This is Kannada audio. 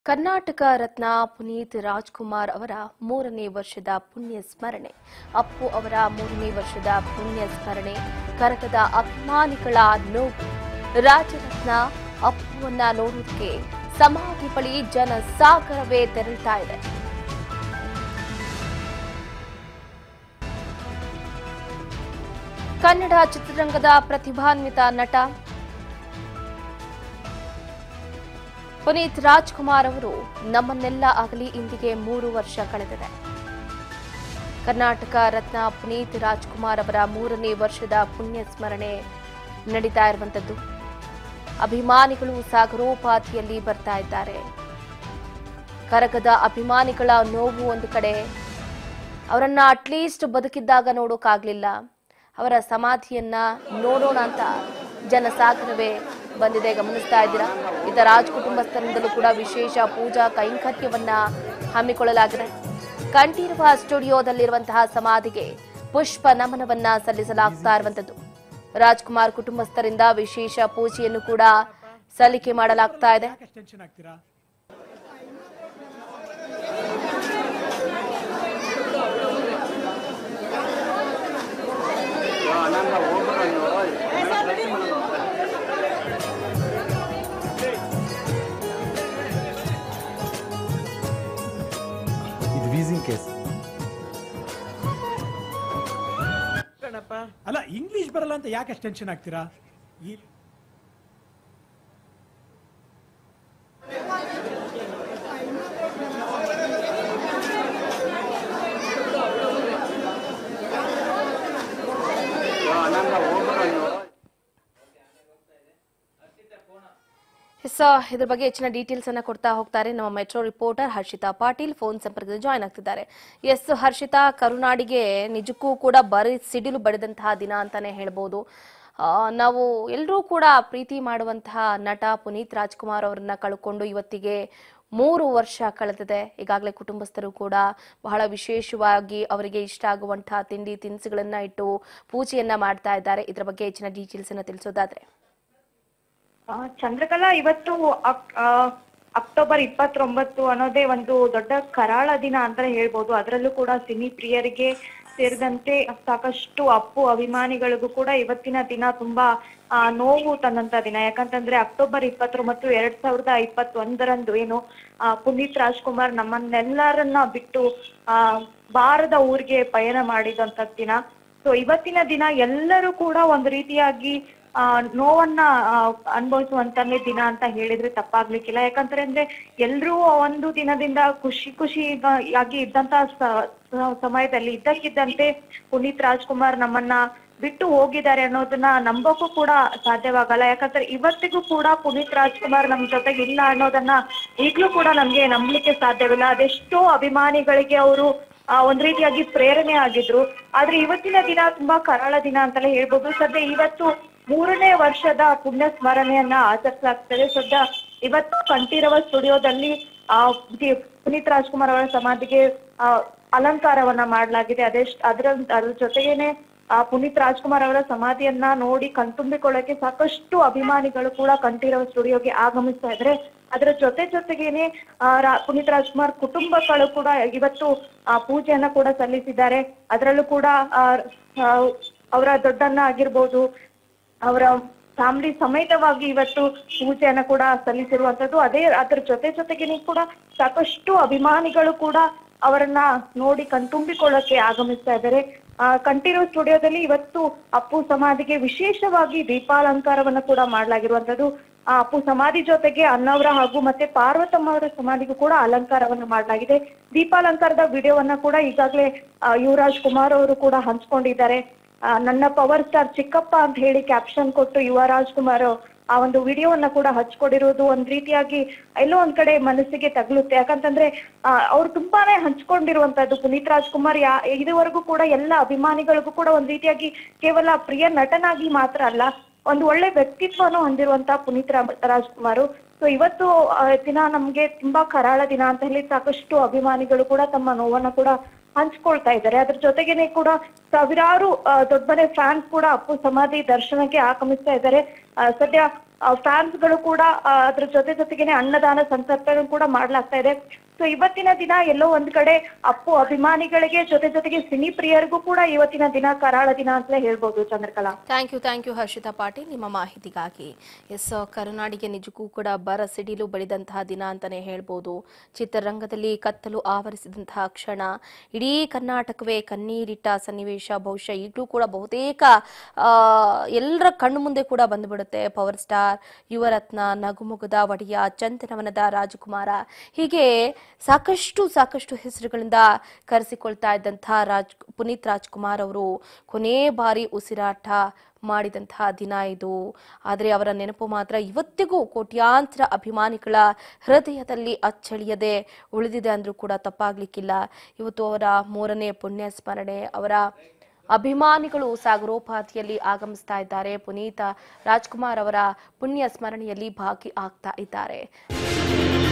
ಕರ್ನಾಟಕ ರತ್ನ ಪುನೀತ್ ರಾಜ್ಕುಮಾರ್ ಅವರ ಮೂರನೇ ವರ್ಷದ ಪುಣ್ಯ ಸ್ಮರಣೆ ಅಪ್ಪು ಅವರ ಮೂರನೇ ವರ್ಷದ ಪುಣ್ಯ ಸ್ಮರಣೆ ಕರಕದ ಅಭಿಮಾನಿಗಳ ನೋವು ರಾಜರತ್ನ ಅಪ್ಪುವನ್ನ ನೋಡೋದಕ್ಕೆ ಸಮಾಧಿ ಬಳಿ ಜನ ಸಾಗರವೇ ತೆರಳ್ತಾ ಇದೆ ಕನ್ನಡ ಚಿತ್ರರಂಗದ ಪ್ರತಿಭಾನ್ವಿತ ನಟ ಪುನೀತ್ ರಾಜ್ಕುಮಾರ್ ಅವರು ನಮ್ಮನ್ನೆಲ್ಲ ಆಗಲಿ ಇಂದಿಗೆ ಮೂರು ವರ್ಷ ಕಳೆದಿದೆ ಕರ್ನಾಟಕ ರತ್ನ ಪುನೀತ್ ರಾಜ್ಕುಮಾರ್ ಅವರ ಮೂರನೇ ವರ್ಷದ ಪುಣ್ಯ ಸ್ಮರಣೆ ನಡೀತಾ ಇರುವಂತದ್ದು ಅಭಿಮಾನಿಗಳು ಸಾಗರೋಪಾದಿಯಲ್ಲಿ ಬರ್ತಾ ಇದ್ದಾರೆ ಕರಗದ ಅಭಿಮಾನಿಗಳ ನೋವು ಒಂದು ಕಡೆ ಅವರನ್ನ ಅಟ್ಲೀಸ್ಟ್ ಬದುಕಿದ್ದಾಗ ನೋಡೋಕ್ಕಾಗ್ಲಿಲ್ಲ ಅವರ ಸಮಾಧಿಯನ್ನ ನೋಡೋಣ ಅಂತ ಜನಸಾಗರವೇ ಬಂದಿದೆ ಗಮನಿಸ್ತಾ ಇದ್ದೀರಾ ಇತ ರಾಜ್ ಕುಟುಂಬಸ್ಥರಿಂದಲೂ ಕೂಡ ವಿಶೇಷ ಪೂಜಾ ಕೈಂಕರ್ಯವನ್ನ ಹಮ್ಮಿಕೊಳ್ಳಲಾಗಿದೆ ಕಂಠೀರವ ಸ್ಟುಡಿಯೋದಲ್ಲಿರುವಂತಹ ಸಮಾಧಿಗೆ ಪುಷ್ಪ ನಮನವನ್ನ ಸಲ್ಲಿಸಲಾಗ್ತಾ ಇರುವಂತದ್ದು ರಾಜ್ಕುಮಾರ್ ಕುಟುಂಬಸ್ಥರಿಂದ ವಿಶೇಷ ಪೂಜೆಯನ್ನು ಕೂಡ ಸಲ್ಲಿಕೆ ಮಾಡಲಾಗ್ತಾ ಇದೆ ಯಾಕೆ ಟೆನ್ಷನ್ ಆಗ್ತೀರಾ ಇದು ವೀಸಿಂಗ್ ಕೇಸ್ ಅಲ್ಲ ಇಂಗ್ಲಿಷ್ ಬರಲ್ಲ ಅಂತ ಯಾಕೆ ಟೆನ್ಷನ್ ಆಗ್ತೀರಾ ಈ ಎಸ್ ಇದ್ರ ಬಗ್ಗೆ ಹೆಚ್ಚಿನ ಡೀಟೇಲ್ಸ್ ಅನ್ನ ಕೊಡ್ತಾ ಹೋಗ್ತಾರೆ ನಮ್ಮ metro reporter Harshita Patil phone ಸಂಪರ್ಕದಲ್ಲಿ ಜಾಯ್ನ್ ಆಗ್ತಿದ್ದಾರೆ ಎಸ್ ಹರ್ಷಿತಾ ಕರುನಾಡಿಗೆ ನಿಜಕ್ಕೂ ಕೂಡ ಬರೀ ಸಿಡಿಲು ಬಡಿದಂತಹ ದಿನ ಅಂತಾನೆ ಹೇಳ್ಬೋದು ಆ, ನಾವು ಎಲ್ಲರೂ ಕೂಡ ಪ್ರೀತಿ ಮಾಡುವಂತಹ ನಟ ಪುನೀತ್ ರಾಜ್ಕುಮಾರ್ ಅವರನ್ನ ಕಳ್ಕೊಂಡು ಇವತ್ತಿಗೆ ಮೂರು ವರ್ಷ ಕಳೆದಿದೆ ಈಗಾಗಲೇ ಕುಟುಂಬಸ್ಥರು ಕೂಡ ಬಹಳ ವಿಶೇಷವಾಗಿ ಅವರಿಗೆ ಇಷ್ಟ ಆಗುವಂತಹ ತಿಂಡಿ ತಿನಿಸುಗಳನ್ನ ಇಟ್ಟು ಪೂಜೆಯನ್ನ ಮಾಡ್ತಾ ಇದ್ದಾರೆ ಇದ್ರ ಬಗ್ಗೆ ಹೆಚ್ಚಿನ ಡೀಟೇಲ್ಸ್ ಅನ್ನ ತಿಳಿಸೋದಾದ್ರೆ ಆ, ಚಂದ್ರಕಲಾ ಇವತ್ತು ಅಕ್- ಆ, ಅಕ್ಟೋಬರ್ ಇಪ್ಪತ್ತೊಂಬತ್ತು ಅನ್ನೋದೇ ಒಂದು ದೊಡ್ಡ ಕರಾಳ ದಿನ ಅಂತಾನೆ ಹೇಳ್ಬೋದು ಅದರಲ್ಲೂ ಕೂಡ ಸಿನಿ ಪ್ರಿಯರಿಗೆ ಸೇರಿದಂತೆ ಸಾಕಷ್ಟು ಅಪ್ಪು ಅಭಿಮಾನಿಗಳಿಗೂ ಕೂಡ ಇವತ್ತಿನ ದಿನ ತುಂಬಾ ಆ, ನೋವು ತಂದಂತ ದಿನ ಯಾಕಂತಂದ್ರೆ ಅಕ್ಟೋಬರ್ ಇಪ್ಪತ್ತೊಂಬತ್ತು ಎರಡ್ ಸಾವಿರದ ಇಪ್ಪತ್ತೊಂದರಂದು ಏನು ಆ, ಪುನೀತ್ ರಾಜ್ಕುಮಾರ್ ನಮ್ಮನ್ನೆಲ್ಲರನ್ನ ಬಿಟ್ಟು ಆ ಬಾರದ ಊರಿಗೆ ಪಯಣ ಮಾಡಿದಂತ ದಿನ ಸೊ ಇವತ್ತಿನ ದಿನ ಎಲ್ಲರೂ ಕೂಡ ಒಂದು ರೀತಿಯಾಗಿ ಆ ನೋವನ್ನ ಆ, ಅನುಭವಿಸುವಂತನೇ ದಿನ ಅಂತ ಹೇಳಿದ್ರೆ ತಪ್ಪಾಗ್ಲಿಕ್ಕಿಲ್ಲ ಯಾಕಂದ್ರೆ ಅಂದ್ರೆ ಎಲ್ರೂ ಒಂದು ದಿನದಿಂದ ಖುಷಿ ಖುಷಿ ಆಗಿ ಇದ್ದಂತ ಸ- ಸ- ಸಮಯದಲ್ಲಿ ಇದ್ದಕ್ಕಿದ್ದಂತೆ ಪುನೀತ್ ರಾಜ್ಕುಮಾರ್ ನಮ್ಮನ್ನ ಬಿಟ್ಟು ಹೋಗಿದ್ದಾರೆ ಅನ್ನೋದನ್ನ ನಂಬೋಕ್ಕೂ ಕೂಡ ಸಾಧ್ಯವಾಗಲ್ಲ ಯಾಕಂದ್ರೆ ಇವತ್ತಿಗೂ ಕೂಡ ಪುನೀತ್ ರಾಜ್ಕುಮಾರ್ ನಮ್ ಜೊತೆಗೆ ಇಲ್ಲ ಅನ್ನೋದನ್ನ ಈಗ್ಲೂ ಕೂಡ ನಮ್ಗೆ ನಂಬಲಿಕ್ಕೆ ಸಾಧ್ಯವಿಲ್ಲ ಅದೆಷ್ಟೋ ಅಭಿಮಾನಿಗಳಿಗೆ ಅವರು ಆ ಒಂದ್ ರೀತಿಯಾಗಿ ಪ್ರೇರಣೆ ಆಗಿದ್ರು ಆದ್ರೆ ಇವತ್ತಿನ ದಿನ ತುಂಬಾ ಕರಾಳ ದಿನ ಅಂತಲೇ ಹೇಳ್ಬೋದು ಸದ್ಯ ಇವತ್ತು ಮೂರನೇ ವರ್ಷದ ಪುಣ್ಯ ಸ್ಮರಣೆಯನ್ನ ಆಚರಿಸಲಾಗ್ತದೆ ಸದ್ಯ ಇವತ್ತು ಕಂಠೀರವ ಸ್ಟುಡಿಯೋದಲ್ಲಿ ಆ ದಿ- ಪುನೀತ್ ರಾಜ್ಕುಮಾರ್ ಅವರ ಸಮಾಧಿಗೆ ಆ ಅಲಂಕಾರವನ್ನ ಮಾಡಲಾಗಿದೆ ಅದೆಷ್ಟ್ ಅದ್ರ ಅದ್ರ ಜೊತೆಗೇನೆ ಆ ಪುನೀತ್ ರಾಜ್ಕುಮಾರ್ ಅವರ ಸಮಾಧಿಯನ್ನ ನೋಡಿ ಕಣ್ತುಂಬಿಕೊಳ್ಳಕ್ಕೆ ಸಾಕಷ್ಟು ಅಭಿಮಾನಿಗಳು ಕೂಡ ಕಂಠೀರವ ಸ್ಟುಡಿಯೋಗೆ ಆಗಮಿಸ್ತಾ ಇದ್ರೆ ಅದರ ಜೊತೆ ಜೊತೆಗೇನೆ ಆ, ರಾ- ಪುನೀತ್ ರಾಜ್ಕುಮಾರ್ ಕುಟುಂಬಗಳು ಕೂಡ ಇವತ್ತು ಆ ಪೂಜೆಯನ್ನ ಕೂಡ ಸಲ್ಲಿಸಿದ್ದಾರೆ ಅದರಲ್ಲೂ ಕೂಡ ಆ, ಆ, ಅವರ ದೊಡ್ಡಣ್ಣ ಆಗಿರ್ಬೋದು ಅವರ ಫ್ಯಾಮಿಲಿ ಸಮೇತವಾಗಿ ಇವತ್ತು ಪೂಜೆಯನ್ನ ಕೂಡ ಸಲ್ಲಿಸಿರುವಂತದ್ದು ಅದೇ ಅದರ ಜೊತೆ ಜೊತೆಗೇನೆ ಕೂಡ ಸಾಕಷ್ಟು ಅಭಿಮಾನಿಗಳು ಕೂಡ ಅವರನ್ನ ನೋಡಿ ಕಣ್ತುಂಬಿಕೊಳ್ಳಕ್ಕೆ ಆಗಮಿಸ್ತಾ ಇದ್ದಾರೆ ಆ ಕಂಠೀರವ ಸ್ಟುಡಿಯೋದಲ್ಲಿ ಇವತ್ತು ಅಪ್ಪು ಸಮಾಧಿಗೆ ವಿಶೇಷವಾಗಿ ದೀಪಾಲಂಕಾರವನ್ನ ಕೂಡ ಮಾಡಲಾಗಿರುವಂತದ್ದು ಆ ಅಪ್ಪು ಸಮಾಧಿ ಜೊತೆಗೆ ಅಣ್ಣವರ ಹಾಗೂ ಮತ್ತೆ ಪಾರ್ವತಮ್ಮ ಅವರ ಸಮಾಧಿಗೂ ಕೂಡ ಅಲಂಕಾರವನ್ನ ಮಾಡಲಾಗಿದೆ ದೀಪಾಲಂಕಾರದ ವಿಡಿಯೋವನ್ನ ಕೂಡ ಈಗಾಗಲೇ ಆ, ಯುವರಾಜ್ ಕುಮಾರ್ ಅವರು ಕೂಡ ಹಂಚ್ಕೊಂಡಿದ್ದಾರೆ ಆ, ನನ್ನ ಪವರ್ ಸ್ಟಾರ್ ಚಿಕ್ಕಪ್ಪ ಅಂತ ಹೇಳಿ ಕ್ಯಾಪ್ಷನ್ ಕೊಟ್ಟು ಯುವರಾಜ್ ಕುಮಾರ್ ಆ ಒಂದು ವಿಡಿಯೋವನ್ನ ಕೂಡ ಹಚ್ಕೊಂಡಿರೋದು ಒಂದ್ ರೀತಿಯಾಗಿ ಎಲ್ಲೋ ಒಂದ್ ಕಡೆ ಮನಸ್ಸಿಗೆ ತಗಲುತ್ತೆ ಯಾಕಂತಂದ್ರೆ ಆ, ಅವ್ರು ತುಂಬಾನೇ ಹಂಚ್ಕೊಂಡಿರುವಂತದ್ದು ಪುನೀತ್ ರಾಜ್ಕುಮಾರ್ ಯಾ ಇದುವರೆಗೂ ಕೂಡ ಎಲ್ಲ ಅಭಿಮಾನಿಗಳಿಗೂ ಕೂಡ ಒಂದ್ ರೀತಿಯಾಗಿ ಕೇವಲ ಪ್ರಿಯ ನಟನಾಗಿ ಮಾತ್ರ ಅಲ್ಲ ಒಂದು ಒಳ್ಳೆ ವ್ಯಕ್ತಿತ್ವನು ಹೊಂದಿರುವಂತ ಪುನೀತ್ ರಾಮ್- ರಾಜ್ಕುಮಾರ್ ಸೊ ಇವತ್ತು ಆ, ದಿನ ನಮ್ಗೆ ತುಂಬಾ ಕರಾಳ ದಿನ ಅಂತ ಹೇಳಿ ಸಾಕಷ್ಟು ಅಭಿಮಾನಿಗಳು ಕೂಡ ತಮ್ಮ ನೋವನ್ನ ಕೂಡ ಹಂಚ್ಕೊಳ್ತಾ ಇದ್ದಾರೆ ಅದ್ರ ಜೊತೆಗೇನೆ ಕೂಡ ಸಾವಿರಾರು ಆ, ದೊಡ್ಡ ಮನೆ ಫ್ಯಾನ್ಸ್ ಕೂಡ ಅಪ್ಪು ಸಮಾಧಿ ದರ್ಶನಕ್ಕೆ ಆಗಮಿಸ್ತಾ ಇದ್ದಾರೆ ಆ, ಸದ್ಯ ಫ್ಯಾನ್ಸ್ಗಳು ಕೂಡ ಆ, ಅದ್ರ ಜೊತೆ ಜೊತೆಗೇನೆ ಅನ್ನದಾನ ಸಂತರ್ಪಣೆ ಕೂಡ ಮಾಡ್ಲಾಗ್ತಾ ಇದೆ ಸೊ ಇವತ್ತಿನ ದಿನ ಎಲ್ಲೋ ಒಂದ್ ಕಡೆ ಅಪ್ಪು ಅಭಿಮಾನಿಗಳಿಗೆ ಜೊತೆ ಜೊತೆಗೆ ಸಿನಿ ಪ್ರಿಯರಿಗೂ ಕೂಡ ಇವತ್ತಿನ ದಿನ ಕರಾಳ ದಿನ ಅಂತಲೇ ಹೇಳ್ಬೋದು Chandrakala thank you thank you Harshita Patil ನಿಮ್ಮ ಮಾಹಿತಿಗಾಗಿ ಎಸ್ ಕರುನಾಡಿಗೆ ನಿಜಕ್ಕೂ ಕೂಡ ಬರ ಸಿಡಿಲು ಬಡಿದಂತಹ ದಿನ ಅಂತಾನೆ ಹೇಳ್ಬೋದು ಚಿತ್ರರಂಗದಲ್ಲಿ ಕತ್ತಲು ಆವರಿಸಿದಂತಹ ಕ್ಷಣ ಇಡೀ ಕರ್ನಾಟಕವೇ ಕಣ್ಣೀರಿಟ್ಟ ಸನ್ನಿವೇಶ ಬಹುಶಃ ಈಗಲೂ ಕೂಡ ಬಹುತೇಕ ಆ, ಎಲ್ಲರ ಕಣ್ಣು ಮುಂದೆ ಕೂಡ ಬಂದುಬಿಡುತ್ತೆ ಪವರ್ ಸ್ಟಾರ್ ಯುವರತ್ನ ನಗುಮುಗದ ಒಡೆಯ ಚಂದನವನದ ರಾಜಕುಮಾರ ಹೀಗೆ ಸಾಕಷ್ಟು ಸಾಕಷ್ಟು ಹೆಸರುಗಳಿಂದ ಕರೆಸಿಕೊಳ್ತಾ ಇದ್ದಂತಹ ರಾಜ್ ಪುನೀತ್ ರಾಜ್ಕುಮಾರ್ ಅವರು ಕೊನೆ ಬಾರಿ ಉಸಿರಾಟ ಮಾಡಿದಂತಹ ದಿನ ಇದು ಆದರೆ ಅವರ ನೆನಪು ಮಾತ್ರ ಇವತ್ತಿಗೂ ಕೋಟ್ಯಾಂತರ ಅಭಿಮಾನಿಗಳ ಹೃದಯದಲ್ಲಿ ಅಚ್ಚಳಿಯದೆ ಉಳಿದಿದೆ ಅಂದ್ರೂ ಕೂಡ ತಪ್ಪಾಗ್ಲಿಕ್ಕಿಲ್ಲ ಇವತ್ತು ಅವರ ಮೂರನೇ ಪುಣ್ಯ ಸ್ಮರಣೆ ಅವರ ಅಭಿಮಾನಿಗಳು ಸಾಗರೋಪಾದಿಯಲ್ಲಿ ಆಗಮಿಸ್ತಾ ಇದ್ದಾರೆ ಪುನೀತ ರಾಜ್ಕುಮಾರ್ ಅವರ ಪುಣ್ಯ ಸ್ಮರಣೆಯಲ್ಲಿ ಭಾಗಿ ಆಗ್ತಾ ಇದ್ದಾರೆ